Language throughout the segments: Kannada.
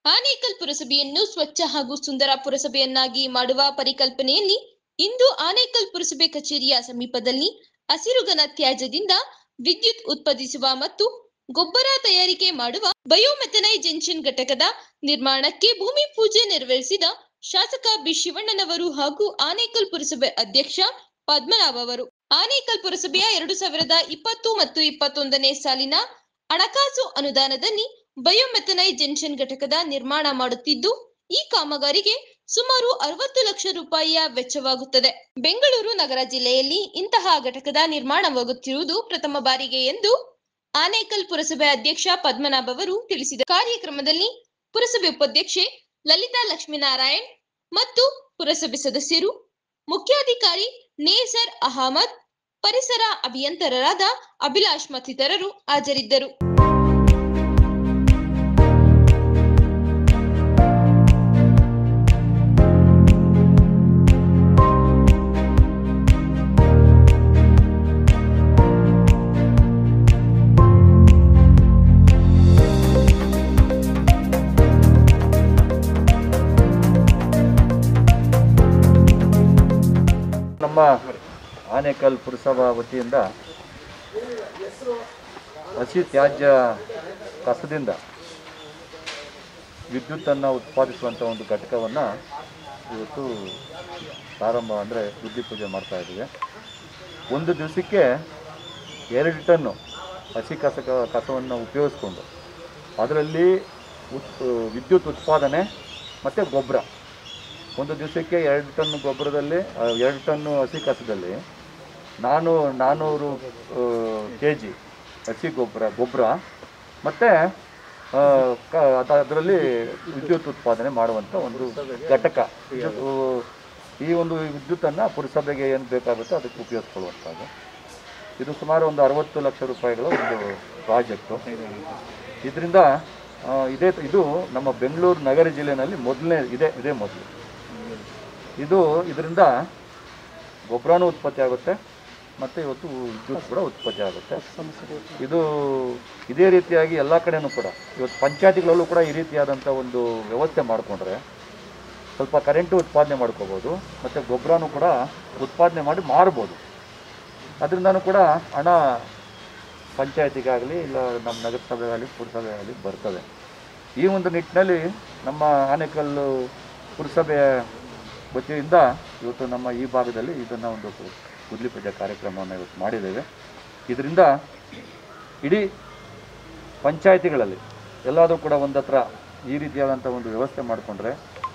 ಆನೇಕಲ್ ಪುರಸಭೆಯನ್ನು ಸ್ವಚ್ಛ ಹಾಗೂ ಸುಂದರ ಪುರಸಭೆಯನ್ನಾಗಿ ಮಾಡುವ ಪರಿಕಲ್ಪನೆಯಲ್ಲಿ ಇಂದು ಆನೇಕಲ್ ಪುರಸಭೆ ಕಚೇರಿಯ ಸಮೀಪದಲ್ಲಿ ಹಸಿರುಗನ ತ್ಯಾಜ್ಯದಿಂದ ವಿದ್ಯುತ್ ಉತ್ಪಾದಿಸುವ ಮತ್ತು ಗೊಬ್ಬರ ತಯಾರಿಕೆ ಮಾಡುವ ಬಯೋಮೆಥನೈಜೆನ್ಷನ್ ಘಟಕದ ನಿರ್ಮಾಣಕ್ಕೆ ಭೂಮಿ ಪೂಜೆ ನೆರವೇರಿಸಿದ ಶಾಸಕ ಬಿ ಶಿವಣ್ಣನವರು ಹಾಗೂ ಆನೇಕಲ್ ಪುರಸಭೆ ಅಧ್ಯಕ್ಷ ಪದ್ಮನಾಭ ಅವರು ಆನೇಕಲ್ ಪುರಸಭೆಯ ಎರಡು ಸಾವಿರದ ಇಪ್ಪತ್ತು ಮತ್ತು ಇಪ್ಪತ್ತೊಂದನೇ ಸಾಲಿನ ಹಣಕಾಸು ಅನುದಾನದಲ್ಲಿ ಬಯೋಮೆಥನೈಜೆನ್ಷನ್ ಘಟಕದ ನಿರ್ಮಾಣ ಮಾಡುತ್ತಿದ್ದು ಈ ಕಾಮಗಾರಿಗೆ ಸುಮಾರು ಅರವತ್ತು ಲಕ್ಷ ರೂಪಾಯಿಯ ವೆಚ್ಚವಾಗುತ್ತದೆ ಬೆಂಗಳೂರು ನಗರ ಜಿಲ್ಲೆಯಲ್ಲಿ ಇಂತಹ ಘಟಕದ ನಿರ್ಮಾಣವಾಗುತ್ತಿರುವುದು ಪ್ರಥಮ ಬಾರಿಗೆ ಎಂದು ಆನೇಕಲ್ ಪುರಸಭೆ ಅಧ್ಯಕ್ಷ ಪದ್ಮನಾಭ್ ಅವರು ತಿಳಿಸಿದರು ಕಾರ್ಯಕ್ರಮದಲ್ಲಿ ಪುರಸಭೆ ಉಪಾಧ್ಯಕ್ಷೆ ಲಲಿತಾ ಲಕ್ಷ್ಮೀನಾರಾಯಣ್ ಮತ್ತು ಪುರಸಭೆ ಸದಸ್ಯರು ಮುಖ್ಯಾಧಿಕಾರಿ ನೇಸರ್ ಅಹಮದ್ ಪರಿಸರ ಅಭಿಯಂತರರಾದ ಅಭಿಲಾಷ್ ಮತ್ತಿತರರು ಹಾಜರಿದ್ದರು ನಮ್ಮ ಆನೇಕಲ್ ಪುರಸಭಾ ವತಿಯಿಂದ ಹಸಿ ತ್ಯಾಜ್ಯ ಕಸದಿಂದ ವಿದ್ಯುತ್ತನ್ನು ಉತ್ಪಾದಿಸುವಂಥ ಒಂದು ಘಟಕವನ್ನು ಇವತ್ತು ಪ್ರಾರಂಭ ಅಂದರೆ ಬುದ್ಧಿ ಪೂಜೆ ಮಾಡ್ತಾ ಇದ್ದೀವಿ ಒಂದು ದಿವಸಕ್ಕೆ ಎರಡು ಟನ್ನು ಹಸಿ ಕಸ ಕಸವನ್ನು ಉಪಯೋಗಿಸ್ಕೊಂಡು ಅದರಲ್ಲಿ ಉತ್ ವಿದ್ಯುತ್ ಉತ್ಪಾದನೆ ಮತ್ತು ಗೊಬ್ಬರ ಒಂದು ದಿವಸಕ್ಕೆ ಎರಡು ಟನ್ ಗೊಬ್ಬರದಲ್ಲಿ ಆ, ಎರಡು ಟನ್ನು ಹಸಿ ಕಸದಲ್ಲಿ ನಾನು ನಾನ್ನೂರು ಕೆ ಜಿ ಹಸಿ ಗೊಬ್ಬರ ಗೊಬ್ಬರ ಮತ್ತು ಕ ಅದರಲ್ಲಿ ವಿದ್ಯುತ್ ಉತ್ಪಾದನೆ ಮಾಡುವಂಥ ಒಂದು ಘಟಕ ಇದು, ಈ ಒಂದು ವಿದ್ಯುತ್ತನ್ನು ಪುರಸಭೆಗೆ ಏನು ಬೇಕಾಗುತ್ತೋ ಅದಕ್ಕೆ ಉಪಯೋಗಿಸ್ಕೊಳ್ಳುವಂಥದ್ದು ಇದು ಸುಮಾರು ಒಂದು ಅರವತ್ತು ಲಕ್ಷ ರೂಪಾಯಿಗಳ ಒಂದು ಪ್ರಾಜೆಕ್ಟು ಇದರಿಂದ ಆ, ಇದೇ ಇದು ನಮ್ಮ ಬೆಂಗಳೂರು ನಗರ ಜಿಲ್ಲೆಯಲ್ಲಿ ಮೊದಲನೇ ಇದೆ ಇದೇ ಮೊದಲು ಇದು ಇದರಿಂದ ಗೊಬ್ಬರನೂ ಉತ್ಪತ್ತಿ ಆಗುತ್ತೆ ಮತ್ತು ಇವತ್ತು ವಿದ್ಯುತ್ ಕೂಡ ಉತ್ಪತ್ತಿ ಆಗುತ್ತೆ ಇದು ಇದೇ ರೀತಿಯಾಗಿ ಎಲ್ಲ ಕಡೆನೂ ಕೂಡ ಇವತ್ತು ಪಂಚಾಯತಿಗಳಲ್ಲೂ ಕೂಡ ಈ ರೀತಿಯಾದಂಥ ಒಂದು ವ್ಯವಸ್ಥೆ ಮಾಡಿಕೊಂಡ್ರೆ ಸ್ವಲ್ಪ ಕರೆಂಟು ಉತ್ಪಾದನೆ ಮಾಡ್ಕೋಬೋದು ಮತ್ತು ಗೊಬ್ಬರನೂ ಕೂಡ ಉತ್ಪಾದನೆ ಮಾಡಿ ಮಾರ್ಬೋದು ಅದರಿಂದನೂ ಕೂಡ ಹಣ ಪಂಚಾಯತಿಗಾಗಲಿ ಇಲ್ಲ ನಮ್ಮ ನಗರಸಭೆಗಾಗಲಿ ಪುರಸಭೆಗಾಗಲಿ ಬರ್ತದೆ ಈ ಒಂದು ನಿಟ್ಟಿನಲ್ಲಿ ನಮ್ಮ ಆನೇಕಲ್ಲು ಪುರಸಭೆಯ ವತಿಯಿಂದ ಇವತ್ತು ನಮ್ಮ ಈ ಭಾಗದಲ್ಲಿ ಇದನ್ನು ಒಂದು ಗುದ್ಲಿ ಪೂಜೆ ಕಾರ್ಯಕ್ರಮವನ್ನು ಇವತ್ತು ಮಾಡಿದ್ದೇವೆ ಇದರಿಂದ ಇಡೀ ಪಂಚಾಯತಿಗಳಲ್ಲಿ ಎಲ್ಲಾದರೂ ಕೂಡ ಒಂದು ಹತ್ರ ಈ ರೀತಿಯಾದಂಥ ಒಂದು ವ್ಯವಸ್ಥೆ ಮಾಡಿಕೊಂಡ್ರೆ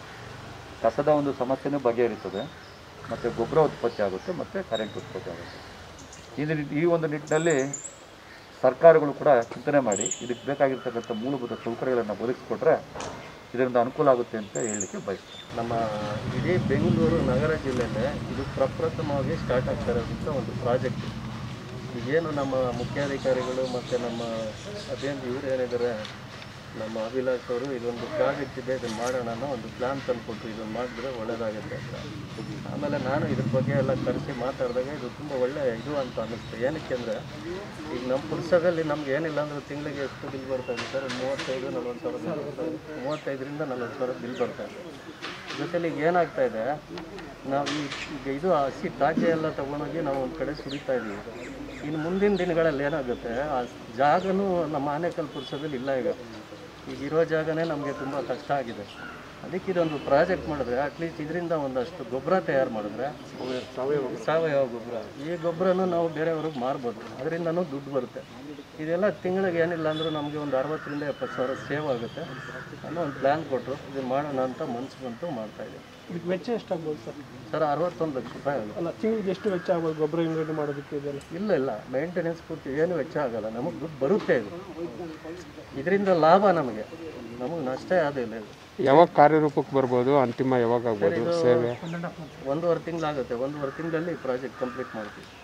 ಕಸದ ಒಂದು ಸಮಸ್ಯೆನೂ ಬಗೆಹರಿತದೆ ಮತ್ತು ಗೊಬ್ಬರ ಉತ್ಪತ್ತಿ ಆಗುತ್ತೆ ಮತ್ತು ಕರೆಂಟ್ ಉತ್ಪತ್ತಿ ಆಗುತ್ತೆ ಈ ನಿಟ್- ಈ ಒಂದು ನಿಟ್ಟಿನಲ್ಲಿ ಸರ್ಕಾರಗಳು ಕೂಡ ಚಿಂತನೆ ಮಾಡಿ ಇದಕ್ಕೆ ಬೇಕಾಗಿರ್ತಕ್ಕಂಥ ಮೂಲಭೂತ ಸೌಕರ್ಯಗಳನ್ನು ಒದಗಿಸ್ಕೊಟ್ರೆ ಇದರಿಂದ ಅನುಕೂಲ ಆಗುತ್ತೆ ಅಂತ ಹೇಳಲಿಕ್ಕೆ ಬಯಸ್ತೀನಿ ನಮ್ಮ ಇಡೀ ಬೆಂಗಳೂರು ನಗರ ಜಿಲ್ಲೆಯಲ್ಲೇ ಇದು ಪ್ರಪ್ರಥಮವಾಗಿ ಸ್ಟಾರ್ಟ್ ಆಗ್ತಾ ಇರೋದಂಥ ಒಂದು ಪ್ರಾಜೆಕ್ಟ್ ಈಗೇನು ನಮ್ಮ ಮುಖ್ಯಾಧಿಕಾರಿಗಳು ಮತ್ತು ನಮ್ಮ ಅದೇನು ಇವ್ರು ಏನಿದ್ದಾರೆ ನಮ್ಮ ಅಭಿಲಾಷ್ ಅವರು ಇದೊಂದು ಪ್ರಾಜೆಕ್ಟ್ ಇದೆ ಇದನ್ನು ಮಾಡೋಣ ಅನ್ನೋ ಒಂದು ಪ್ಲ್ಯಾನ್ ತಂದುಕೊಟ್ರು ಇದನ್ನು ಮಾಡಿದ್ರೆ ಒಳ್ಳೆಯದಾಗುತ್ತೆ ಅಂತ ಆಮೇಲೆ ನಾನು ಇದ್ರ ಬಗ್ಗೆ ಎಲ್ಲ ಕರೆಸಿ ಮಾತಾಡಿದಾಗ ಇದು ತುಂಬ ಒಳ್ಳೆ ಇದು ಅಂತ ಅನ್ನಿಸ್ತು ಏನಕ್ಕೆ ಅಂದರೆ ಈಗ ನಮ್ಮ ಪುರಸಭೆಯಲ್ಲಿ ನಮ್ಗೆ ಏನಿಲ್ಲ ಅಂದ್ರೆ ತಿಂಗಳಿಗೆ ಎಷ್ಟು ಬಿಲ್ ಬರ್ತಾ ಇದೆ ಸರ್ ಮೂವತ್ತೈದು ನಲ್ವತ್ತು ಸಾವಿರ ಬಿಲ್ ಬರ್ತಾ ಇದೆ ಮೂವತ್ತೈದರಿಂದ ನಲ್ವತ್ತು ಸಾವಿರ ಬಿಲ್ ಬರ್ತಾ ಇದೆ ಜೊತೆಲಿ ಈಗ ಏನಾಗ್ತಾ ಇದೆ ನಾವು ಈ ಈಗ ಇದು ಹಸಿ ತ್ಯಾಜ್ಯ ಎಲ್ಲ ತೊಗೊಂಡೋಗಿ ನಾವು ಒಂದು ಕಡೆ ಸುರಿತಾ ಇದ್ದೀವಿ ಇನ್ನು ಮುಂದಿನ ದಿನಗಳಲ್ಲಿ ಏನಾಗುತ್ತೆ ಆ ಜಾಗನೂ ನಮ್ಮ ಆನೇಕಲ್ ಪುರಸಭೆಯಲ್ಲಿ ಇಲ್ಲ ಈಗ ಈಗ ಇರೋ ಜಾಗನೇ ನಮಗೆ ತುಂಬ ಕಷ್ಟ ಆಗಿದೆ ಅದಕ್ಕೆ ಇದೊಂದು ಪ್ರಾಜೆಕ್ಟ್ ಮಾಡಿದ್ರೆ ಅಟ್ಲೀಸ್ಟ್ ಇದರಿಂದ ಒಂದಷ್ಟು ಗೊಬ್ಬರ ತಯಾರು ಮಾಡಿದ್ರೆ ಸಾವಯವ ಸಾವಯವ ಗೊಬ್ಬರ ಈ ಗೊಬ್ಬರನೂ ನಾವು ಬೇರೆಯವ್ರಿಗೆ ಮಾರ್ಬೋದು ಅದರಿಂದನೂ ದುಡ್ಡು ಬರುತ್ತೆ ಇದೆಲ್ಲ ತಿಂಗಳಿಗೆ ಏನಿಲ್ಲ ಅಂದರೂ ನಮಗೆ ಒಂದು ಅರವತ್ತರಿಂದ ಎಪ್ಪತ್ತು ಸಾವಿರ ಸೇವ್ ಆಗುತ್ತೆ ಅನ್ನೋ ಒಂದು ಪ್ಲ್ಯಾನ್ ಕೊಟ್ಟರು ಇದು ಮಾಡೋಣ ಅಂತ ಮನ್ಸು ಬಂತು ಮಾಡ್ತಾ ಇದ್ದೀವಿ ಇದಕ್ಕೆ ವೆಚ್ಚ ಎಷ್ಟಾಗ್ಬೋದು ಸರ್ ಸರ್ ಅರವತ್ತೊಂದು ಲಕ್ಷ ರೂಪಾಯಿ ಆಗುತ್ತೆ ಅಲ್ಲ ತಿಂಗಳಿಗೆ ಎಷ್ಟು ವೆಚ್ಚ ಆಗ್ಬೋದು ಗೊಬ್ಬರ ಇಂಗ್ರೇಡ್ ಮಾಡೋದಕ್ಕೆ ಇದೆಲ್ಲ ಇಲ್ಲ ಇಲ್ಲ ಮೇಂಟೆನೆನ್ಸ್ ಪೂರ್ತಿ ಏನು ವೆಚ್ಚ ಆಗಲ್ಲ ನಮಗೆ ದುಡ್ಡು ಬರುತ್ತೆ ಇದು ಇದರಿಂದ ಲಾಭ ನಮಗೆ ನಮಗೆ ನಷ್ಟ ಯಾವುದಿಲ್ಲ ಇದು ಯಾವಾಗ ಕಾರ್ಯರೂಪಕ್ಕೆ ಬರ್ಬೋದು ಅಂತಿಮ ಯಾವಾಗ ಆಗ್ಬೋದು ಸೇವೆ ಒಂದೂವರೆ ತಿಂಗಳಾಗುತ್ತೆ ಒಂದೂವರೆ ತಿಂಗಳಲ್ಲಿ ಪ್ರಾಜೆಕ್ಟ್ ಕಂಪ್ಲೀಟ್ ಮಾಡ್ತೀವಿ